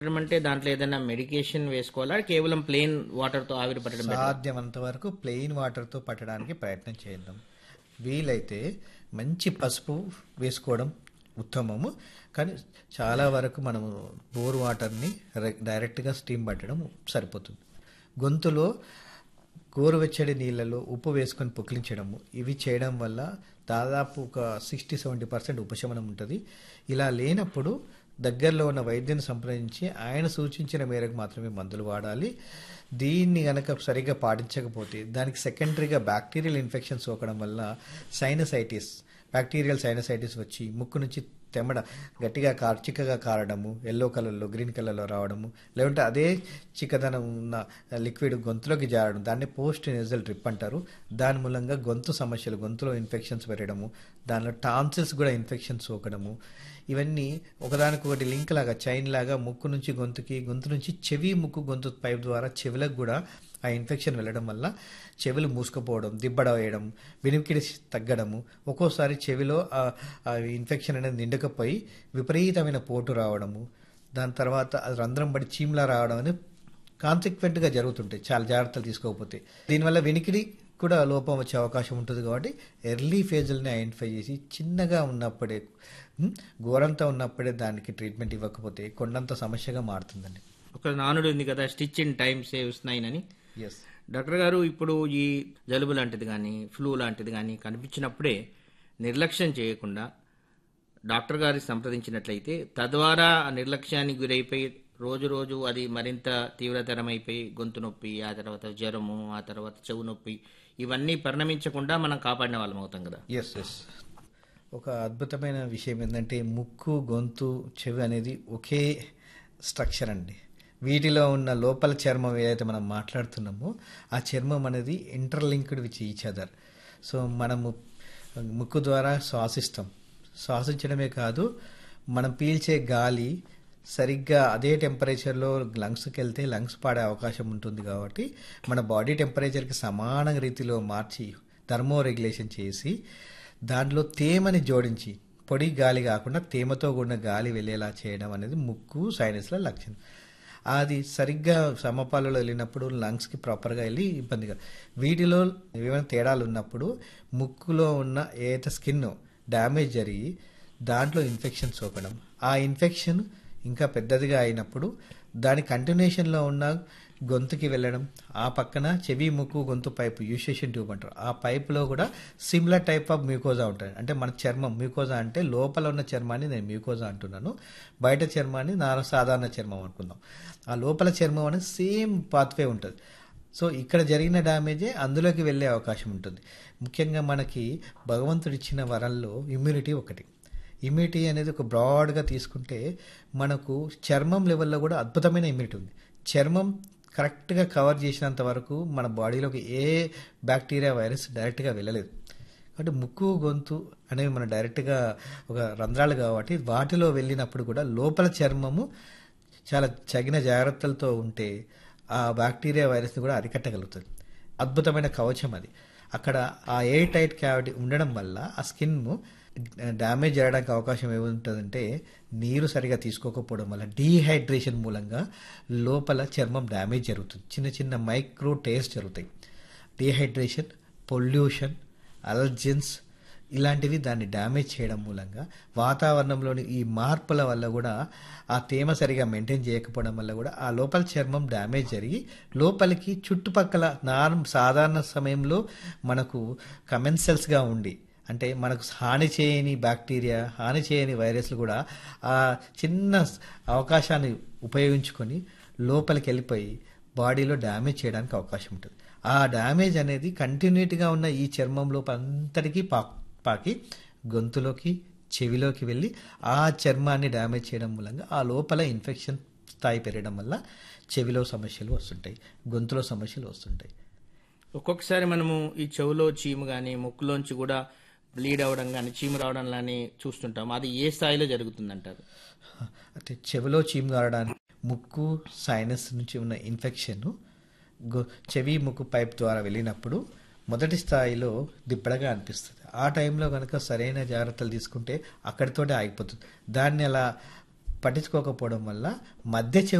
పట్టడం అంటే దాంట్లో ఏదైనా మెడికేషన్ వేసుకోవాలా కేవలం ప్లెయిన్ వాటర్ తో ఆవిరి పట్టడం better ఆ? సాధ్యమంత వరకు ప్లెయిన్ వాటర్తో పట్టడానికి ప్రయత్నం చేద్దాం వీలైతే మంచి పసుపు వేసుకోవడం ఉత్తమము కానీ చాలా వరకు మనము బోర్ వాటర్ని రె- డైరెక్ట్గా స్టీమ్ పట్టడం సరిపోతుంది గొంతులో గోరువెచ్చడి నీళ్ళలో ఉప్పు వేసుకొని పుక్కిలించడము ఇవి చేయడం వల్ల దాదాపు ఒక సిక్స్టీ సెవెంటీ పర్సెంట్ ఉపశమనం ఉంటుంది ఇలా లేనప్పుడు దగ్గరలో ఉన్న వైద్యుని సంప్రదించి ఆయన సూచించిన మేరకు మాత్రమే మందులు వాడాలి దీన్ని గనక సరిగ్గా పాటించకపోతే దానికి సెకండరీగా బ్యాక్టీరియల్ ఇన్ఫెక్షన్ సోకడం వల్ల సైనసైటిస్ బ్యాక్టీరియల్ సైనసైటిస్ వచ్చి ముక్కు నుంచి తెమ్మడ గట్టిగా కార్ చిక్కగా కారడము ఎల్లో కలర్లో గ్రీన్ కలర్లో రావడము లేదంటే అదే చిక్కదనం ఉన్న లిక్విడ్ గొంతులోకి జారడం దాన్ని పోస్ట్ నెజల్ డ్రిప్ అంటారు దాని మూలంగా గొంతు సమస్యలు గొంతులో ఇన్ఫెక్షన్స్ పెరగడము దానిలో టాన్సిల్స్ కూడా ఇన్ఫెక్షన్స్ సోకడము ఇవన్నీ ఒకదానికొకటి లింక్ లాగా చైన్ లాగా ముక్కు నుంచి గొంతుకి గొంతు నుంచి చెవి ముక్కు గొంతు పైప్ ద్వారా చెవులకు కూడా ఆ ఇన్ఫెక్షన్ వెళ్ళడం వల్ల చెవులు మూసుకుపోవడం దిబ్బడ వేయడం వినికిడి తగ్గడము ఒక్కోసారి చెవిలో ఆ ఆ ఇన్ఫెక్షన్ అనేది నిండకపోయి విపరీతమైన పోటు రావడము దాని తర్వాత అది రంధ్రం పడి చీమ్లా రావడం అనేది కాన్సిక్వెంట్గా జరుగుతుంటాయి చాలా జాగ్రత్తలు తీసుకోకపోతే దీనివల్ల వినికిడి కూడా లోపం వచ్చే అవకాశం ఉంటుంది కాబట్టి ఎర్లీ ఫేజ్ని ఐడెంటిఫై చేసి చిన్నగా ఉన్నప్పుడే ఉమ్, ఘోరంతో ఉన్నప్పుడే దానికి ట్రీట్మెంట్ ఇవ్వకపోతే కొండంత సమస్యగా మారుతుందండి ఒక నానుడు ఉంది కదా stitch in time saves nine అని ఎస్ డాక్టర్ గారు ఇప్పుడు ఈ జలుబు లాంటిది కానీ ఫ్లూ లాంటిది కానీ కనిపించినప్పుడే నిర్లక్ష్యం చేయకుండా డాక్టర్ గారిని సంప్రదించినట్లయితే తద్వారా ఆ నిర్లక్ష్యానికి గురైపోయి రోజు రోజు అది మరింత తీవ్రతరమైపోయి గొంతు నొప్పి ఆ తర్వాత జ్వరము ఆ తర్వాత చెవు నొప్పి ఇవన్నీ పరిణమించకుండా మనం కాపాడిన వాళ్ళం అవుతాం కదా ఎస్ ఎస్ ఒక అద్భుతమైన విషయం ఏంటంటే ముక్కు గొంతు చెవి అనేది ఒకే స్ట్రక్చర్ అండి వీటిలో ఉన్న లోపల చర్మం ఏదైతే మనం మాట్లాడుతున్నామో ఆ చర్మం అనేది interlinked with each other so మనము ముక్కు ద్వారా శ్వాసిస్తాం శ్వాసించడమే కాదు మనం పీల్చే గాలి సరిగ్గా అదే టెంపరేచర్లో లంగ్స్కి వెళ్తే లంగ్స్ పాడే అవకాశం ఉంటుంది కాబట్టి మన బాడీ టెంపరేచర్కి సమాన రీతిలో మార్చి థర్మో రెగ్యులేషన్ చేసి దాంట్లో తేమని జోడించి పొడి గాలి కాకుండా తేమతో కూడిన గాలి వెళ్ళేలా చేయడం అనేది ముక్కు సైనస్ల లక్షణం అది సరిగ్గా సమపాలలో వెళ్ళినప్పుడు లంగ్స్కి ప్రాపర్గా వెళ్ళి ఇబ్బందిగా వీటిలో ఏమైనా తేడాలు ఉన్నప్పుడు ముక్కులో ఉన్న ఏదైతే స్కిన్ డ్యామేజ్ జరిగి దాంట్లో ఇన్ఫెక్షన్ సోకడం ఆ ఇన్ఫెక్షన్ ఇంకా పెద్దదిగా అయినప్పుడు దాని కంటిన్యూషన్లో ఉన్న గొంతుకి వెళ్ళడం ఆ పక్కన చెవి ముక్కు గొంతు పైపు యూసేషన్ ట్యూబ్ అంటారు ఆ పైపులో కూడా సిమిలర్ టైప్ ఆఫ్ మ్యూకోజా ఉంటుంది అంటే మన చర్మం మ్యూకోజా అంటే లోపల ఉన్న చర్మాన్ని నేను మ్యూకోజా అంటున్నాను బయట చర్మాన్ని నా సాధారణ చర్మం అనుకుందాం ఆ లోపల చర్మం అనేది సేమ్ పాత్వే ఉంటుంది సో ఇక్కడ జరిగిన డ్యామేజే అందులోకి వెళ్ళే అవకాశం ఉంటుంది ముఖ్యంగా మనకి భగవంతుడు ఇచ్చిన వరంలో ఇమ్యూనిటీ ఒకటి ఇమ్యూనిటీ అనేది ఒక బ్రాడ్గా తీసుకుంటే మనకు చర్మం లెవెల్లో కూడా అద్భుతమైన ఇమ్యూనిటీ ఉంది చర్మం కరెక్ట్గా కవర్ చేసినంత వరకు మన బాడీలోకి ఏ బ్యాక్టీరియా వైరస్ డైరెక్ట్గా వెళ్ళలేదు కాబట్టి ముక్కు గొంతు అనేవి మన డైరెక్ట్గా ఒక రంధ్రాలు కాబట్టి వాటిలో వెళ్ళినప్పుడు కూడా లోపల చర్మము చాలా తగిన జాగ్రత్తలతో ఉంటే ఆ బ్యాక్టీరియా వైరస్ని కూడా అరికట్టగలుగుతుంది అద్భుతమైన కవచం అది అక్కడ ఆ ఎయిర్ టైట్ క్యావిటీ ఉండడం వల్ల ఆ స్కిన్ డ్యామేజ్ జరగడానికి అవకాశం ఏముంటుందంటే నీరు సరిగా తీసుకోకపోవడం వల్ల డీహైడ్రేషన్ మూలంగా లోపల చర్మం డ్యామేజ్ జరుగుతుంది చిన్న చిన్న మైక్రో టేస్ట్ జరుగుతాయి డీహైడ్రేషన్ పొల్యూషన్ అలర్జెన్స్ ఇలాంటివి దాన్ని డ్యామేజ్ చేయడం మూలంగా వాతావరణంలోని ఈ మార్పుల వల్ల కూడా ఆ తేమ సరిగా మెయింటైన్ చేయకపోవడం వల్ల కూడా ఆ లోపల చర్మం డ్యామేజ్ జరిగి లోపలికి చుట్టుపక్కల నార్మ్ సాధారణ సమయంలో మనకు కమెన్సెల్స్గా ఉండి అంటే మనకు హాని చేయని బ్యాక్టీరియా హాని చేయని వైరస్లు కూడా ఆ చిన్న అవకాశాన్ని ఉపయోగించుకొని లోపలికి వెళ్ళిపోయి బాడీలో డ్యామేజ్ చేయడానికి అవకాశం ఉంటుంది ఆ డ్యామేజ్ అనేది కంటిన్యూటీగా ఉన్న ఈ చర్మం లోపల అంతటికీ పా పాకి గొంతులోకి చెవిలోకి వెళ్ళి ఆ చర్మాన్ని డ్యామేజ్ చేయడం మూలంగా ఆ లోపల ఇన్ఫెక్షన్ స్థాయి పెరగడం వల్ల చెవిలో సమస్యలు వస్తుంటాయి గొంతులో సమస్యలు వస్తుంటాయి ఒక్కొక్కసారి మనము ఈ చెవులో చీము కానీ ముక్కులోంచి కూడా బ్లీడ్ అవడం కానీ చీము రావడం కానీ చూస్తుంటాం అది ఏ స్థాయిలో జరుగుతుందంటారు అంటే చెవిలో చీము కారడానికి ముక్కు సైనస్ నుంచి ఉన్న ఇన్ఫెక్షన్ గొ చెవి ముక్కు పైప్ ద్వారా వెళ్ళినప్పుడు మొదటి స్థాయిలో దిబ్బడగా అనిపిస్తుంది ఆ టైంలో కనుక సరైన జాగ్రత్తలు తీసుకుంటే అక్కడితోటే ఆగిపోతుంది దాన్ని అలా పట్టించుకోకపోవడం వల్ల మధ్య చెవి